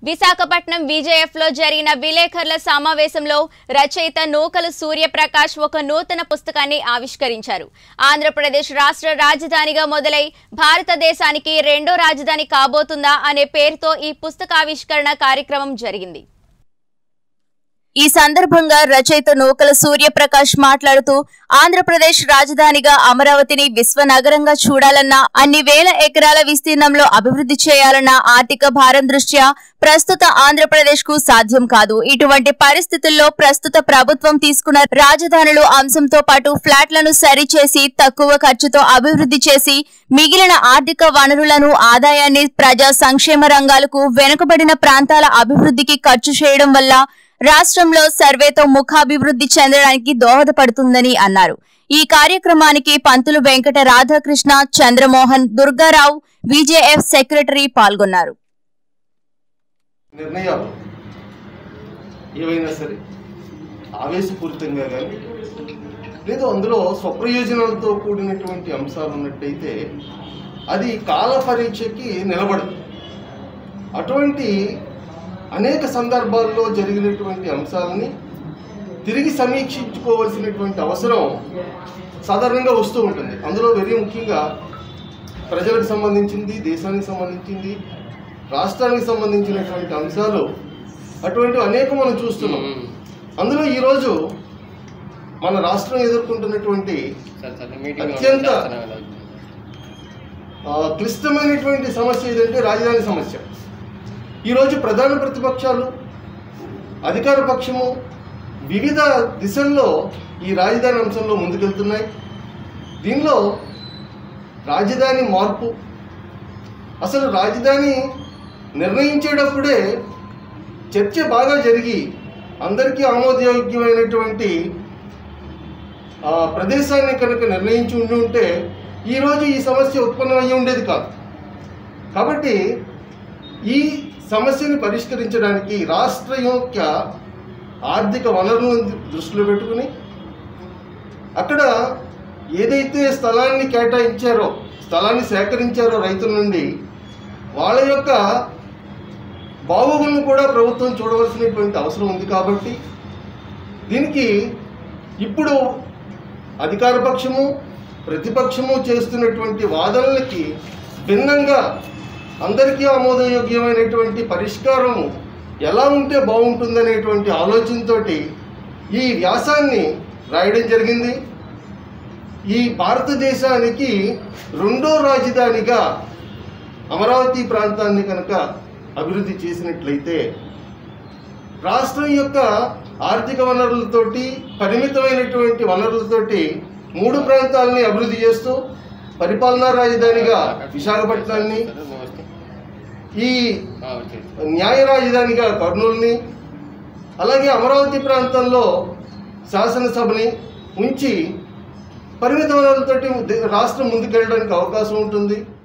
Visakhapatnam VJF లో జరిగిన విలేకరుల సమావేశంలో రచయిత నూకలు సూర్యప్రకాష్ ఒక నూతన పుస్తకాన్ని ఆవిష్కరించారు ఆంధ్రప్రదేశ్ రాష్ట్ర రాజధానిగా మొదలై భారతదేశానికి రెండో రాజధాని కాబోతుందా అనే పేరుతో ఈ పుస్తకావిష్కరణ కార్యక్రమం జరిగింది ఈ సందర్భంగా రచయిత నూకల సూర్యప్రకాష్ మాట్లాడుతూ ఆంధ్రప్రదేశ్ రాజధానిగా అమరావతిని విశ్వనగరంగా చూడాలన్నా అన్ని వేల ఎకరాల విస్తీర్ణంలో అభివృద్ధి చేయాలన్న ఆర్థిక భారం దృష్ట్యా ప్రస్తుత ఆంధ్రప్రదేశ్ కు సాధ్యం కాదు ఇటువంటి పరిస్థితుల్లో ప్రస్తుత ప్రభుత్వం తీసుకున్న రాజధానులు అంశంతో పాటు ఫ్లాట్లను సరిచేసి తక్కువ ఖర్చుతో అభివృద్ధి చేసి మిగిలిన ఆర్థిక వనరులను ఆదాయాన్ని ప్రజా సంక్షేమ రంగాలకు వెనుకబడిన ప్రాంతాల అభివృద్ధికి ఖర్చు చేయడం వల్ల రాష్ట్రంలో సర్వేతో ముఖాభివృద్ధి చెందడానికి దోహదపడుతుందని అన్నారు ఈ కార్యక్రమానికి పంతులు వెంకట రాధాకృష్ణ చంద్రమోహన్ దుర్గారావు విజేఎఫ్ సెక్రటరీ పాల్గొన్నారు నిర్ణయాలు ఏవైనా సరే ఆవేశపూరితంగా కానీ లేదు అందులో స్వప్రయోజనాలతో కూడినటువంటి అంశాలు ఉన్నట్టయితే అది కాల పరీక్షకి నిలబడదు అటువంటి అనేక సందర్భాల్లో జరిగినటువంటి అంశాలని తిరిగి సమీక్షించుకోవాల్సినటువంటి అవసరం సాధారణంగా వస్తూ ఉంటుంది అందులో వెరీ ముఖ్యంగా ప్రజలకు సంబంధించింది దేశానికి సంబంధించింది రాష్ట్రానికి సంబంధించినటువంటి అంశాలు అటువంటి అనేక మనం చూస్తున్నాం అందులో ఈరోజు మన రాష్ట్రం ఎదుర్కొంటున్నటువంటి అత్యంత ఆ, క్లిష్టమైనటువంటి సమస్య ఏదంటే రాజధాని సమస్య ఈరోజు ప్రధాన ప్రతిపక్షాలు అధికార పక్షము వివిధ దిశల్లో ఈ రాజధాని అంశంలో ముందుకెళ్తున్నాయి దీనిలో రాజధాని మార్పు అసలు రాజధాని నిర్ణయించేటప్పుడే చర్చ బాగా జరిగి అందరికీ ఆమోదయోగ్యమైనటువంటి ఆ, ప్రదేశాన్ని కనుక నిర్ణయించి ఉండి ఉంటే ఈరోజు ఈ సమస్య ఉత్పన్నమయ్యి ఉండేది కాదు కాబట్టి ఈ సమస్యని పరిష్కరించడానికి రాష్ట్ర యొక్క ఆర్థిక వనరులను దృష్టిలో పెట్టుకుని అక్కడ ఏదైతే స్థలాన్ని కేటాయించారో స్థలాన్ని సేకరించారో రైతుల నుండి వాళ్ళ యొక్క బాగోగులను కూడా ప్రభుత్వం చూడవలసినటువంటి అవసరం ఉంది కాబట్టి దీనికి ఇప్పుడు అధికార పక్షము ప్రతిపక్షము చేస్తున్నటువంటి వాదనలకి భిన్నంగా అందరికీ ఆమోదయోగ్యమైనటువంటి పరిష్కారము ఎలా ఉంటే బాగుంటుందనేటువంటి ఆలోచనతోటి ఈ వ్యాసాన్ని రాయడం జరిగింది ఈ భారతదేశానికి రెండో రాజధానిగా అమరావతి ప్రాంతాన్ని కనుక అభివృద్ధి చేసినట్లయితే రాష్ట్రం యొక్క ఆర్థిక వనరులతోటి పరిమితమైనటువంటి వనరులతోటి మూడు ప్రాంతాలని అభివృద్ధి చేస్తూ పరిపాలనా రాజధానిగా విశాఖపట్నాన్ని ఈ న్యాయ రాజధానిగా కర్నూలుని అలాగే అమరావతి ప్రాంతంలో శాసనసభని ఉంచి పరిమిత వనరులతోటి రాష్ట్రం ముందుకెళ్ళడానికి అవకాశం ఉంటుంది